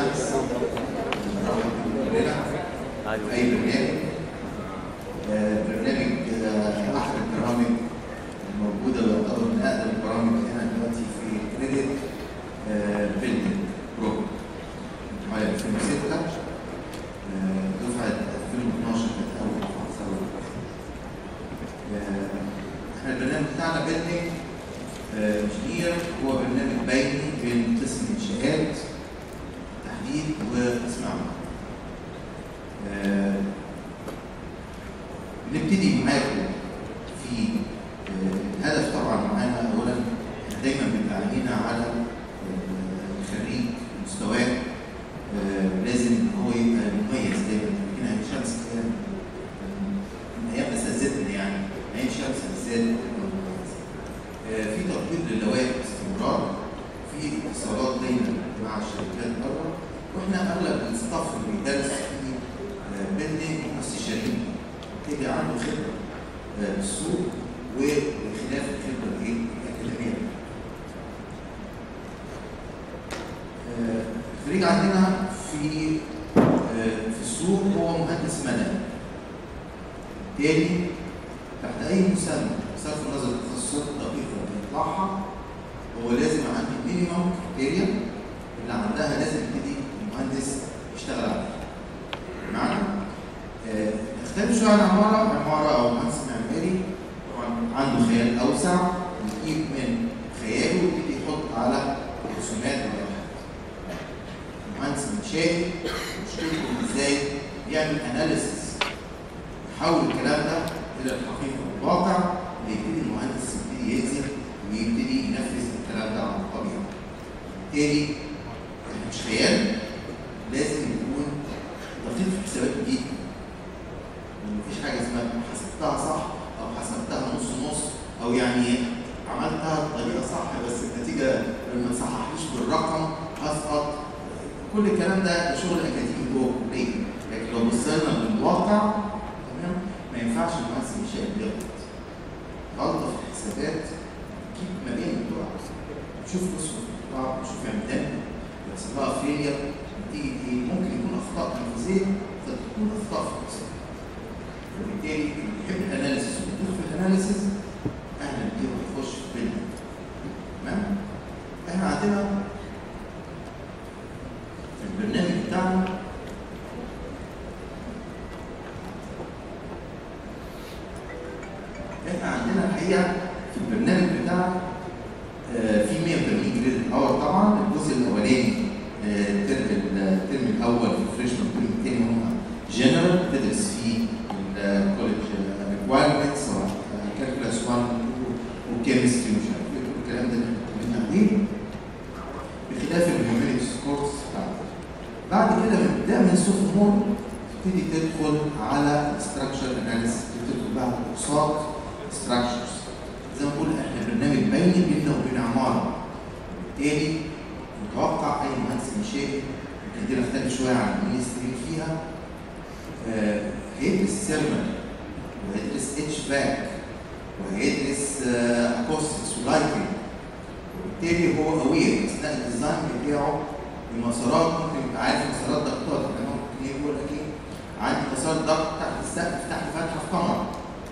بالعكس كلنا في اي برنامج آه، برنامج آه، احد البرامج الموجوده ويعتبر من اقدم البرامج هنا دلوقتي في كريدت بيلدينج بروجرام حوالي 2006 آه، دفعه 2012 كانت اول دفعه ثوره آه، احنا البرنامج بتاعنا بيلدينج انجينير هو برنامج بيني بين قسم انشاءات تحديد وقسم عمل. آه، نبتدي معاكم في آه، الهدف طبعا معانا اولا إحنا دايما بيبقى عينينا على آه، الخريج مستواه آه، لازم هو يبقى مميز دايما يمكن عين شمس كان من ايام اساتذتنا يعني عين شمس بالذات بتبقى مميزه. آه، في تطوير للوائح باستمرار في اتصالات دايما مع الشركات بره واحنا اغلب الستاف اللي بيدرس في آه، بيلدينج هم استشاريين تبقى عنده خبره آه، بالسوق وبخلاف الخبره الايه؟ الاكاديميه. آه، الخريج عندنا في آه، في السوق هو مهندس مدني. بالتالي تحت اي مسمى بصرف النظر عن التخصصات الدقيقه اللي بيطلعها هو لازم عندي مينيمم كريتيريا اللي عندها لازم يبتدي المهندس يشتغل عليها. بمعنى آه، يختلف شويه عن عماره عماره او مهندس معماري طبعا عنده خيال اوسع يجيب من خياله ويبتدي يحط على رسومات ولوحات. المهندس منشائي مشكلته ازاي يعمل اناليسيس يحول الكلام ده الى الحقيقه والواقع ويبتدي المهندس يبتدي ينزل ويبتدي ينفذ الكلام ده على الطبيعه. بالتالي إحنا مش خيال لازم يكون دقيق في حسابات جدا. مفيش حاجه اسمها حسبتها صح او حسبتها نص نص او يعني عملتها بطريقه صح بس النتيجه لما تصححليش بالرقم هسقط كل الكلام ده شغل اكاديمي جوه الكليه لكن لو بصينا للواقع تمام ما ينفعش المهندس يشاء بيغلط غلطه في الحسابات تجيب ملايين بتوع شوف نصف بتوع شوف عمدان بيحصل لها فيلير تيجي ايه ممكن يكون اخطاء تنفيذيه قد تكون اخطاء في الحساب وبالتالي اللي بيحب الاناليسيس ويدخل في الاناليسيس اهلا بيه ويخش في بيلدينج تمام احنا عندنا في البرنامج بتاعنا احنا عندنا الحقيقه في البرنامج بتاعنا آه، في 180 جريد اور طبعا الجزء الاولاني آه، الترم الترم الاول في الفريشمان الترم الثاني هم جنرال بتدرس فيه الكوليدج ريكوايرمنتس كالكولاس 1 وكيمستري ومش عارف ايه كل الكلام ده اللي احنا اتكلمنا عليه بخلاف الهيومانيتيز كورس بتاعته بعد كده بنبدا من سوفومور تبتدي تدخل على ستراكشر اناليسيس تدخل بقى على كورسات ستراكشرز زي ما بقول احنا برنامج بيني بيننا وبين عماره بالتالي متوقع اي مهندس انشائي يمكن دي نختلف شويه عن المينستري فيها آه، هيدرس سيرمال وهيدرس اتش فاك وهيدرس اكوستكس ولايتنج وبالتالي هو اوير اثناء الديزاين بتاعه المسارات ممكن يبقى عارف مسارات ضغطات يعني ممكن يقول لك ايه عندي مسار ضغط تحت السقف تحت فتحه في كاميرا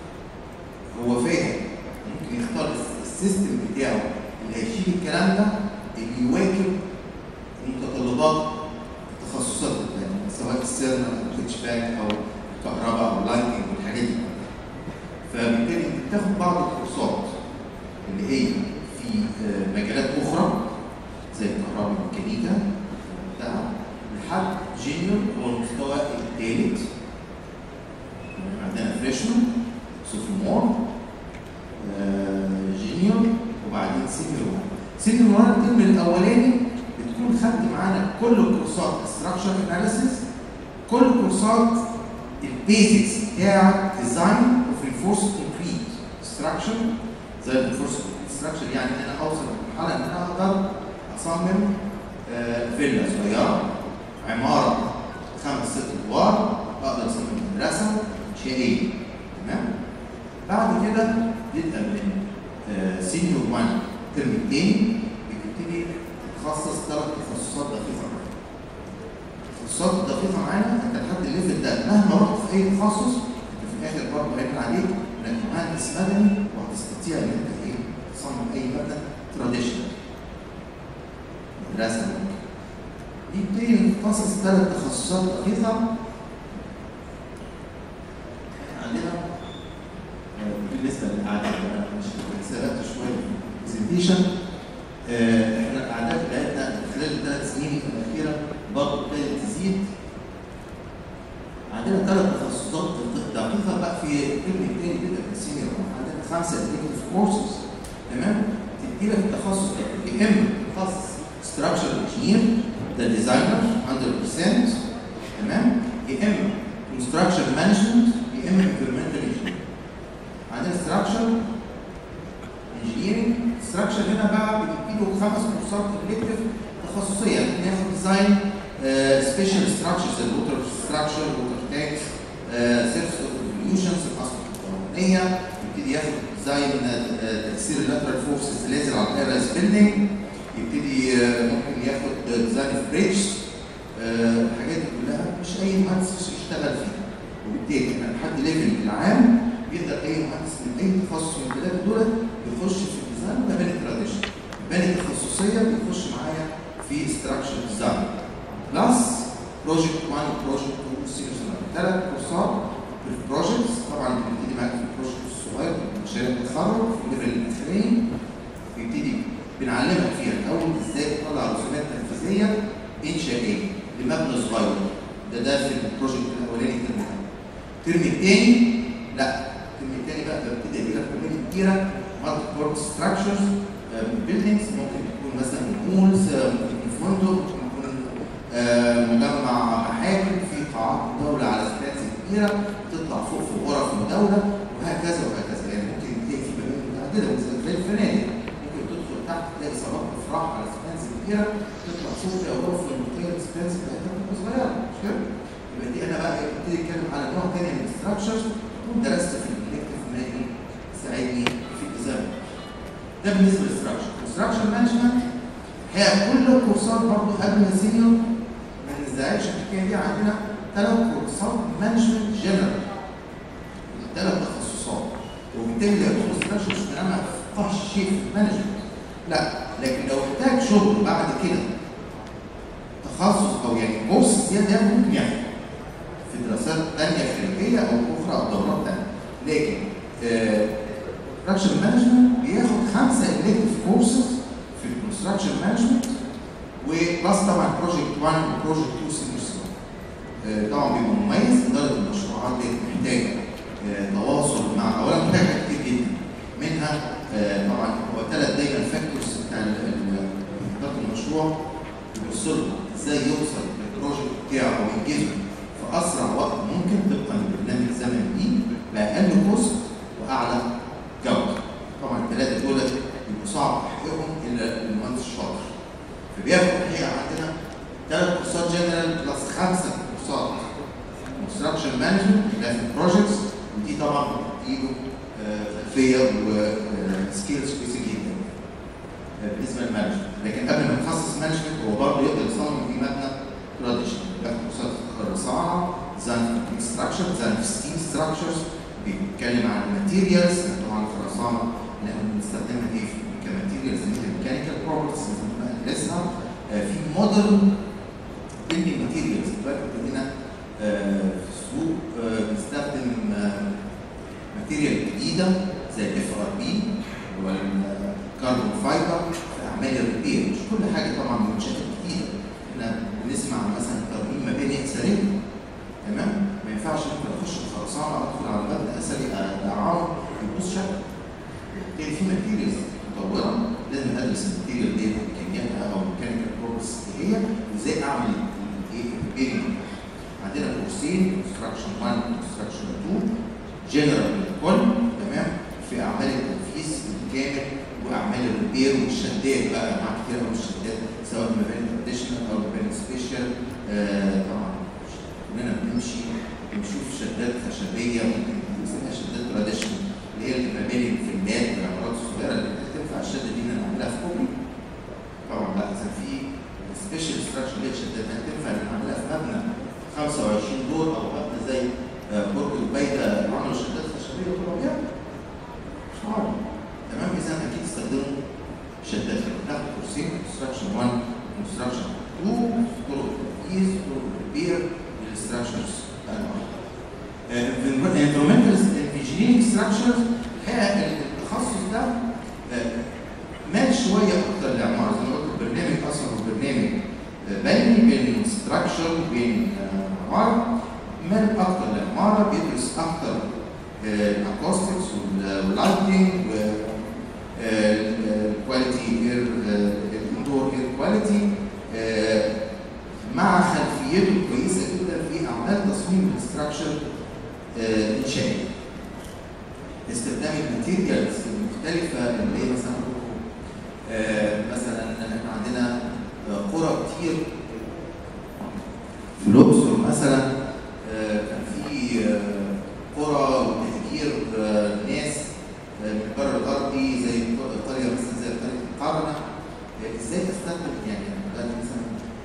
هو فاهم ممكن يختار السيستم بتاعه اللي هيشيل الكلام ده اللي يواكب متطلبات التخصصات التانية سواء السيرنا او الاتش باك او الكهرباء او اللايتنج والحاجات دي فبالتالي انت بتاخد بعض الكورسات اللي هي في آه، مجالات اخرى زي الكهرباء والميكانيكا بتاع لحد جينيور هو المستوى الثالث عندنا فريشمان سوفومور آه، جينيور وبعدين سينيور 1 سينيور 1 الترم الاولاني بتكون خدت معانا كل كورسات ستراكشر اناليسيس كل كورسات البيزكس بتاع ديزاين اوف رينفورس كونكريت ستراكشر زي الرينفورس كونكريت ستراكشر يعني ان انا اوصل لمرحله ان انا اقدر اصمم آه، فيلا صغيره عماره خمس ست ادوار اقدر اصمم مدرسه انشائيه تمام بعد كده نبدا من سينيور 1 الترم الثاني بتبتدي تتخصص ثلاث تخصصات دقيقه التخصصات الدقيقه معانا انت لحد الليفل ده مهما رحت في اي تخصص انت في الاخر برضه هيبقى عليك انك مهندس مدني وهتستطيع ان انت ايه تصمم اي مبنى تراديشنال مدرسه دي بتيجي نخصص ثلاث تخصصات دقيقه عندنا بالنسبه للاعداد انا مش سبقت شويه في البرزنتيشن احنا الاعداد بتاعتنا خلال الثلاث سنين الاخيره برضه ابتدت تزيد عندنا ثلاث تخصصات دقيقه بقى في الترم الثاني كده في السينيور عندنا خمسه الكتريك كورسز تمام تدي لك التخصص ده يا اما تخصص ستراكشر انجينير ده ديزاينر 100% تمام يا اما كونستراكشن مانجمنت يا اما انفيرمنتال انجينير عندنا ستراكشر انجينيرنج ستراكشر هنا بقى بنديله خمس كورسات الكتريك تخصصيه ناخد ديزاين سبيشال ستراكشرز الووتر ستراكشر ووتر تاكس سيرفس ايفوليوشنز الاصل القانونيه يبتدي ياخد ديزاين تاثير اللاترال فورسز نازل على الايرس بيلدينج يبتدي ممكن ياخد ديزاين اوف بريدج الحاجات دي كلها مش اي مهندس يشتغل فيها وبالتالي احنا لحد ليفل العام يقدر اي مهندس من اي تخصص من الثلاثه دول يخش في الديزاين ويبقى تراديشن يبقى تخصصيه بيخش معايا في ستراكشر ديزاين بلس بروجكت 1 وبروجكت 2 سيريز ثلاث كورسات في البروجكتس طبعا بنبتدي معاك في البروجكت الصغير مشاريع التخرج في الليفل الاخراني بيبتدي بنعلمك فيها الاول ازاي تطلع رسومات تنفيذيه انشائيه لمبنى صغير ده ده في البروجكت الاولاني الترم الترم الثاني لا الترم الثاني بقى ببتدي ادي لك كميه كبيره مالتي بورت ستراكشرز بيلدينجز ممكن تكون مثلا مولز ممكن يكون فندق ممكن يكون مجمع محاكم في قاعات مداوله على سبانز كبيره تطلع فوق في غرف مداوله وهكذا وهكذا يعني ممكن تلاقي في مباني متعدده زي الفنادق ممكن تدخل تحت تلاقي صالات افراح على سبانز كبيره تطلع فوق في غرف المطير سبانز بتاعتها بتبقى صغيره مش كده؟ يبقى دي انا بقى ابتدي اتكلم على نوع ثاني من الاستراكشرز ودرست في الالكتريك ماني ساعدني في الديزاين ده بالنسبه للاستراكشر الاستراكشر مانجمنت هي كل الكورسات برضه قبل السينيور ما نزعلش الحكايه دي عندنا ثلاث كورسات مانجمنت جنرال ثلاث تخصصات وبالتالي لو يدخل استراكشر مش انا ما افقهش شيء في المانجمنت لا لكن لو احتاج شغل بعد كده تخصص او يعني كورس زياده يعني ممكن ياخد في دراسات ثانيه خارجيه او اخرى او دورات ثانيه لكن كونستراكشن مانجمنت بياخد خمسه الكتيف كورسز في الكونستراكشن مانجمنت وبلس طبعا بروجكت 1 وبروجكت 2 سينيور طبعا بيبقى مميز اداره المشروعات دي محتاجه تواصل مع اولا محتاجه حاجات كتير جدا منها طبعا هو ثلاث دايما فاكتورز بتاع اداره المشروع يبص له ازاي يوصل للبروجكت بتاعه وينجزه في اسرع وقت ممكن طبقا للبرنامج الزمني دي باقل كوست واعلى جوده. طبعا الثلاثه دول بيبقوا صعب تحقيقهم الا المهندس الشاطر. فبياخد الحقيقه عندنا ثلاث كورسات جنرال بلس خمسه كورسات كونستراكشن مانجمنت ده في البروجكتس ودي طبعا بتديله خلفيه وسكيلز كويسه جدا. بالنسبه للمانجمنت لكن قبل ما يتخصص مانجمنت هو برضه يقدر يصمم في مبنى تراديشنال بياخد كورسات الرصانه ديزاين في ستراكشر ديزاين في ستيل ستراكشرز بيتكلم عن الماتيريالز طبعا في الرصانه اللي احنا بنستخدمها دي كماتيريالز ميكانيكال بروبرتيز بندرسها في مودرن بيلدينج ماتيريالز دلوقتي ابتدينا في السوق بنستخدم ماتيريال جديده زي الاف ار بي والكربون فايبر في اعمال الريبير مش كل حاجه طبعا منشات جديده احنا بنسمع مثلا ترميم مباني اثريه تمام ما ينفعش ممكن اخش الخرسانه ادخل على مبنى اثري اعاره يبوظ شكل بالتالي في ماتيريالز مطوره لازم ادرس الماتيريال دي امكانياتها او ميكانيكال بروبرتيز ايه هي وازاي اعمل ايه عندنا كورسين كونستراكشن 1 وكونستراكشن 2 جنرال للكل تمام في اعمال التنفيذ بالكامل واعمال الريبير والشدات بقى مع كتير قوي الشدات سواء مباني تراديشنال او مباني سبيشال آه طبعا كلنا بنمشي بنشوف شدات خشبيه ممكن نسميها شدات تراديشنال اللي هي المباني الفيلات والعمارات الصغيره اللي تنفع الشده دي نعملها في كوبري طبعا لا اذا في سبيشال ستراكشر اللي هي شدات هتنفع نعملها في مبنى 25 دور او مبنى زي آه، برج البيدة اللي عملوا شدات خشبيه وطرابيه مش معقول تمام اذا اكيد استخدموا شدات كده ناخد كورسين كونستراكشن 1 كونستراكشن 2 طرق تنفيذ طرق ريبير للستراكشرز environmental engineering structures الحقيقه التخصص ده آه، مال شويه اكتر للعماره زي ما قلت البرنامج اصلا هو برنامج آه، بيني بين ستراكشر وبين آه، عماره مال اكتر للعماره بيدرس اكتر الاكوستكس واللايتنج والكواليتي اير الاندور اير كواليتي مع خلفيته كويسه جدا في اعمال تصميم الاستراكشر انشائي استخدام الماتيريالز المختلفه اللي هي مثلا آه، مثلا احنا عندنا آه، قرى كتير في الاقصر مثلا آه، كان في آه، قرى وتهجير آه، ناس آه، من البر الغربي زي قريه مثلا زي قريه القرنه آه، ازاي استخدم يعني دلوقتي مثلا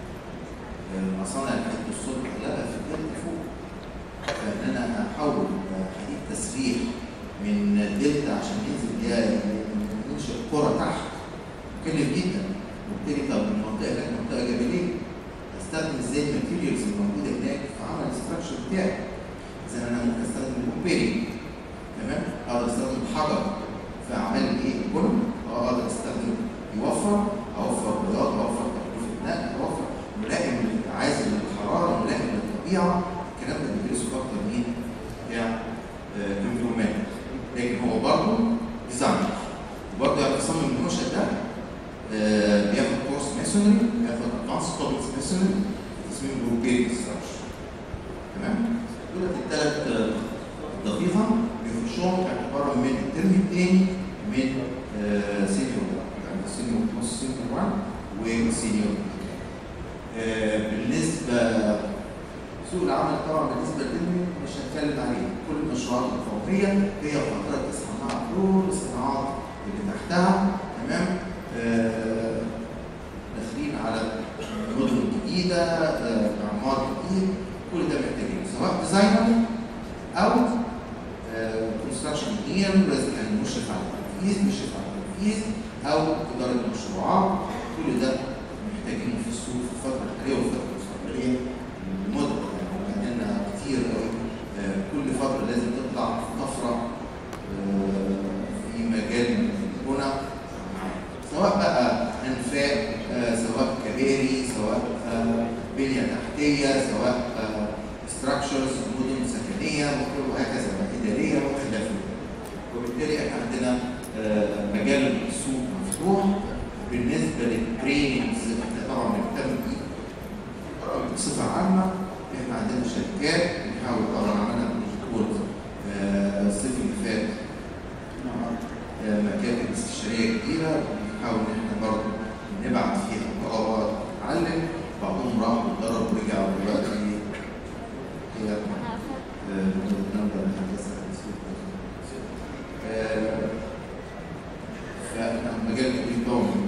آه، مصانع الحديد الصلب اغلبها في الدلتا فوق فان انا احول آه، حديد تسريح من الدلتا عشان ينزل بيها ينشئ قرى تحت مكلف جدا وبالتالي طب المنطقه هناك منطقه جبليه استخدم ازاي الماتيريالز الموجوده هناك في عمل الاستراكشر بتاعي اذا انا ممكن استخدم الكومبيرنج تمام اقدر استخدم الحجر في اعمال الايه البن اه اقدر استخدم يوفر اوفر بياض اوفر تكلفه نقل اوفر ملائم عازل للحراره ملائم للطبيعه الكلام ده بندرسه في اكتر من بتاع انفيرومنت لكن هو برضه ديزاين وبرضه يعني يصمم المنشأ ده آه، بياخد كورس ماسونري بياخد ادفانس توبكس ماسونري تصميم جروبين ستراكشر تمام دول الثلاث دقيقه بيخشوهم اعتبارا من الترم الثاني من سينيور يعني سينيور نص سينيور 1 وسينيور آه، بالنسبه سوق العمل طبعا بالنسبه للعلم مش هتكلم عليه كل المشروعات القوميه هي فتره صناعه فلور الصناعات اللي تحتها تمام آه، داخلين على المدن الجديده آه، اعمار جديد كل ده محتاجين سواء ديزاينر او كونستراكشن انجينير لازم يعني مشرف على التنفيذ مشرف على التنفيذ او اداره مشروعات كل ده محتاجينه في السوق في الفتره الحاليه والفتره المستقبليه المدن يعني عندنا كتير قوي آه، كل فتره لازم تطلع طفره آه، في مجال البنى سواء بقى انفاق آه، سواء كباري سواء آه، بنيه تحتيه سواء ستراكشرز مدن سكنيه وهكذا بقى، اداريه وخلافه وبالتالي احنا عندنا آه، مجال السوق مفتوح بالنسبه للتريننجز احنا طبعا بنهتم بيه بصفه عامه احنا عندنا شركات بنحاول طبعا عملنا بروتوكول آه، الصيف اللي فات مع آه، مكاتب استشاريه كبيره بنحاول ان احنا برضه نبعت فيها طلبات تتعلم بعضهم راح واتدرب ورجع ودلوقتي هي آه، بتنظر الهندسه آه، فاحنا مجال كبير طبعا